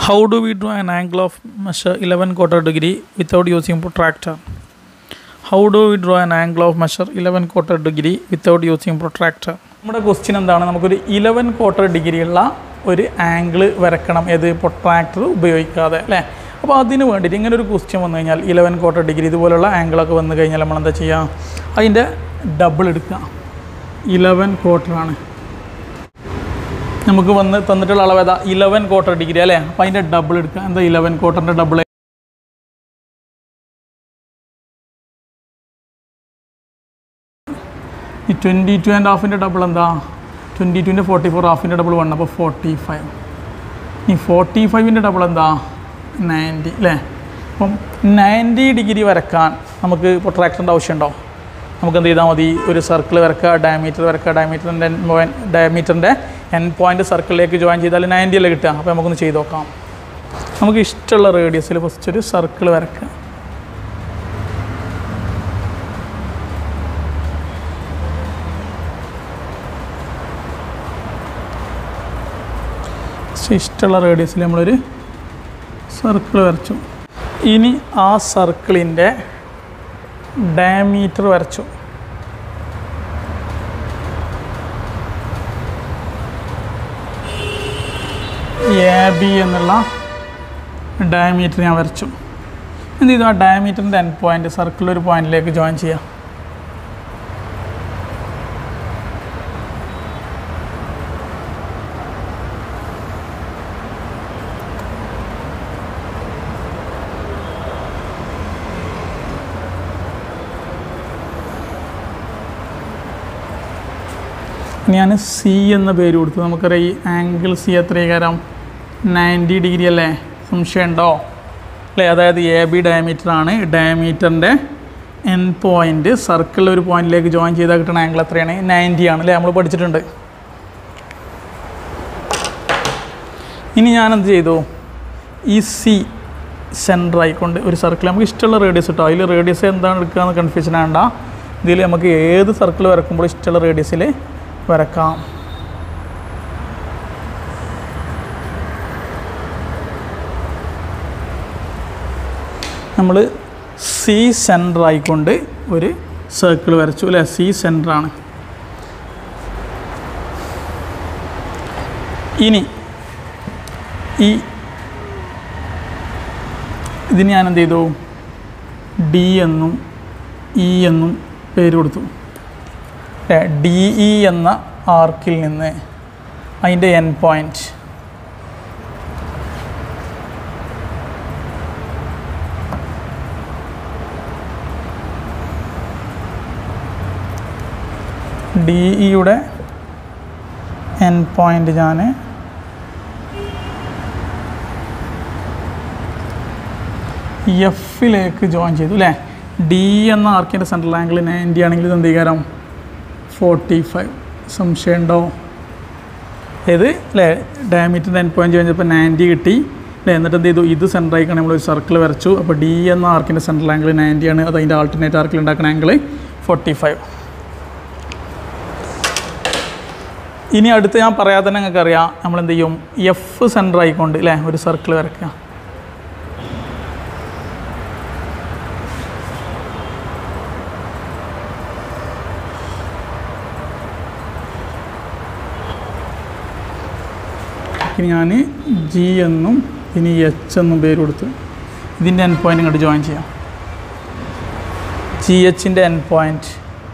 How do we draw an angle of measure 11 quarter degree without using protractor? How do we draw an angle of measure 11 quarter degree without using protractor? നമ്മുടെ question എന്താണ് നമുക്കൊരു Eleven quarter ഡിഗ്രിയുള്ള ഒരു angle വരക്കണം ഏത് protractor ഉപയോഗിക്കാതെ അല്ലേ അപ്പോൾ അതിന് വേണ്ടിയിട്ട് ഇങ്ങനെ ഒരു ക്വസ്റ്റ്യൻ വന്നു കഴിഞ്ഞാൽ ഇലവൻ ക്വാർട്ടർ ഡിഗ്രി ഇതുപോലുള്ള ആംഗിളൊക്കെ വന്നു കഴിഞ്ഞാൽ നമ്മൾ എന്താ ചെയ്യുക അതിൻ്റെ ഡബിൾ എടുക്കുക ഇലവൻ ക്വാർട്ടറാണ് നമുക്ക് വന്ന് തന്നിട്ടുള്ള അളവ് ഏതാ ഇലവൻ ക്വാർട്ടർ ഡിഗ്രി അല്ലേ അപ്പോൾ അതിൻ്റെ ഡബിൾ എടുക്കുക എന്താ ഇലവൻ ക്വാർട്ടറിൻ്റെ ഡബിൾ ഈ ട്വൻറ്റി ടു ആൻഡ് ഹാഫിൻ്റെ ഡബിൾ എന്താ ട്വൻറ്റി ടുവിൻ്റെ ഫോർട്ടി ഫോർ ഹാഫിൻ്റെ ഡബിൾ വൺ അപ്പോൾ ഫോർട്ടി ഫൈവ് ഈ ഫോർട്ടി ഫൈവിൻ്റെ ഡബിൾ എന്താ നയൻറ്റി അല്ലേ അപ്പം നയൻറ്റി ഡിഗ്രി വരക്കാൻ നമുക്ക് പ്രൊട്രാക്ടറിൻ്റെ ആവശ്യമുണ്ടോ നമുക്ക് എന്ത് ചെയ്താൽ മതി ഒരു സർക്കിൾ വരക്കുക ഡയമീറ്റർ വരക്കുക ഡയമീറ്ററിൻ്റെ ഡയമീറ്ററിൻ്റെ എൻ പോയിൻ്റ് സർക്കിളിലേക്ക് ജോയിൻ ചെയ്താൽ നയൻറ്റി അല്ലേ കിട്ടുക അപ്പോൾ നമുക്കൊന്ന് ചെയ്ത് നോക്കാം നമുക്ക് ഇഷ്ടമുള്ള റേഡിയസിൽ ഫസ്റ്റ് ഒരു സർക്കിൾ വരക്കുക ഫസ്റ്റ് ഇഷ്ടമുള്ള റേഡിയസിൽ നമ്മളൊരു സർക്കിൾ വരച്ചു ഇനി ആ സർക്കിളിൻ്റെ ഡയമീറ്റർ വരച്ചു എ ബി എന്നുള്ള ഡയമീറ്റർ ഞാൻ വരച്ചു എന്ത് ചെയ്തു ആ ഡയമീറ്ററിൻ്റെ എൻ പോയിൻ്റ് സർക്കിൾ ഒരു പോയിന്റിലേക്ക് ജോയിൻ ചെയ്യാം ഞാൻ സി എന്ന പേര് കൊടുത്തു നമുക്കറിയാം ഈ ആംഗിൾ സി എത്ര കാരം നയൻറ്റി ഡിഗ്രി അല്ലേ സംശയമുണ്ടോ അല്ലേ അതായത് എ ബി ഡയമീറ്റർ ആണ് ഡയമീറ്ററിൻ്റെ എൻ പോയിൻ്റ് സർക്കിൾ ഒരു പോയിന്റിലേക്ക് ജോയിൻ ചെയ്താൽ കിട്ടുന്ന ആംഗിൾ എത്രയാണ് നയൻറ്റി ആണ് അല്ലേ നമ്മൾ പഠിച്ചിട്ടുണ്ട് ഇനി ഞാൻ എന്ത് ചെയ്തു ഈ സി സെൻറ്റർ ആയിക്കൊണ്ട് ഒരു സർക്കിൾ നമുക്ക് ഇഷ്ടമുള്ള റേഡിയസ് കിട്ടും അതിൽ റേഡിയസ് എന്താണ് എടുക്കുക എന്ന് കൺഫ്യൂഷൻ ആണ്ട ഇതിൽ നമുക്ക് ഏത് സർക്കിൾ വരക്കുമ്പോൾ ഇഷ്ടമുള്ള റേഡിയസിൽ വരക്കാം നമ്മൾ സി സെൻറ്റർ ആയിക്കൊണ്ട് ഒരു സർക്കിൾ വരച്ചു അല്ലേ സി സെൻറ്ററാണ് ഇനി ഈ ഇതിന് ഞാൻ എന്ത് ചെയ്തു ഡി എന്നും ഇ എന്നും പേര് കൊടുത്തു ഡി ഇ എന്ന ആർക്കിൽ നിന്ന് അതിൻ്റെ എൻ പോയിൻറ്റ് ഡി ഇയുടെ എൻ പോയിൻ്റ് ഞാൻ എഫിലേക്ക് ജോയിൻ ചെയ്തു അല്ലേ ഡി എന്ന ആർക്കിൻ്റെ സെൻട്രൽ ആംഗിൾ നയൻറ്റി ആണെങ്കിൽ ഇത് എന്ത് ചെയ്യാരം ഫോർട്ടി ഫൈവ് സംശയമുണ്ടോ ഏത് അല്ലേ ഡയമീറ്ററിൻ്റെ എൻ പോയിൻറ്റ് കഴിഞ്ഞപ്പോൾ നയൻറ്റി കിട്ടി അല്ലേ എന്നിട്ട് എന്ത് ചെയ്തു ഇത് സെൻറ്റർ ആയിക്കാണ് നമ്മൾ ഒരു സർക്കിൾ വരച്ചു അപ്പോൾ ഡി എന്ന ആർക്കിൻ്റെ സെൻട്രൽ ആംഗിൾ നയൻറ്റി ആണ് അത് അതിൻ്റെ ആൾട്ടർനേറ്റ് ആർക്കിൽ ഉണ്ടാക്കുന്ന ആംഗിൾ ഫോർട്ടി ഫൈവ് ഇനി അടുത്ത് ഞാൻ പറയാതെ തന്നെ നിങ്ങൾക്ക് അറിയാം നമ്മൾ എന്ത് ചെയ്യും എഫ് സെൻറ്റർ ആയിക്കൊണ്ട് അല്ലേ ഒരു സർക്കിൾ വരയ്ക്കുക ഇനി ഞാൻ ജി എന്നും ഇനി എച്ച് എന്നും പേര് കൊടുത്ത് ഇതിൻ്റെ എൻ പോയിൻ്റ് ഇങ്ങോട്ട് ജോയിൻ ചെയ്യാം ജി എച്ചിൻ്റെ എൻ പോയിൻറ്റ്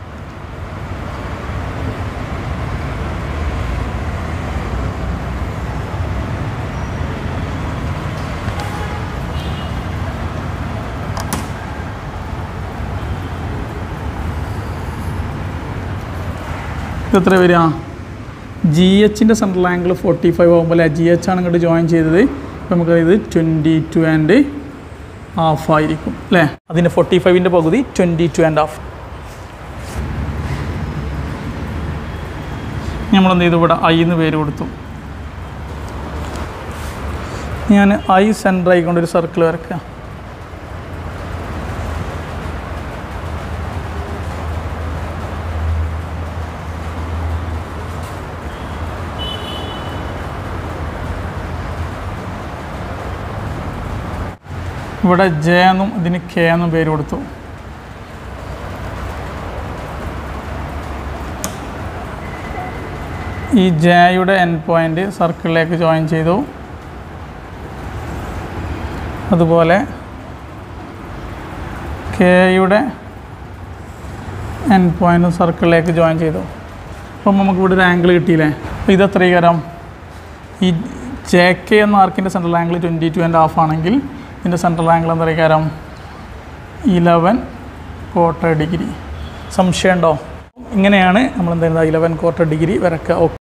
എത്ര വരിക ജി എച്ചിൻ്റെ സെൻട്രൽ ആംഗിൾ ഫോർട്ടി ഫൈവ് ആകുമ്പോൾ ജി എച്ച് ആണ് ഇങ്ങോട്ട് ജോയിൻ ചെയ്തത് അപ്പോൾ നമുക്കത് ട്വൻറ്റി ടു ആൻഡ് ഹാഫ് ആയിരിക്കും അല്ലേ അതിൻ്റെ ഫോർട്ടി ഫൈവിൻ്റെ പകുതി ട്വൻറ്റി ടു ആൻഡ് ഹാഫ് നമ്മളെന്ത് ചെയ്തു ഇവിടെ ഐ എന്ന് പേര് കൊടുത്തു ഞാൻ ഐ സെൻറ്റർ ആയിക്കൊണ്ട് ഒരു സർക്കിൾ വരക്കുക ഇവിടെ ജെ എന്നും ഇതിന് കെ എന്നും പേര് കൊടുത്തു ഈ ജെയുടെ എൻ പോയിൻ്റ് സർക്കിളിലേക്ക് ജോയിൻ ചെയ്തു അതുപോലെ കെയുടെ എൻ പോയിൻറ്റും സർക്കിളിലേക്ക് ജോയിൻ ചെയ്തു അപ്പം നമുക്ക് ഇവിടെ ഒരു ആംഗിൾ കിട്ടിയില്ലേ അപ്പോൾ ഇത് എത്ര കരം ഈ ജെ കെ എന്ന ആർക്കിൻ്റെ central angle twenty two and half ആണെങ്കിൽ ഇതിൻ്റെ സെൻട്രൽ ആംഗിൾ എന്താ കരം ഇലവൻ ക്വാർട്ടർ ഡിഗ്രി സംശയമുണ്ടോ ഇങ്ങനെയാണ് നമ്മൾ എന്താ ഇലവൻ ക്വാർട്ടർ ഡിഗ്രി വരക്കുക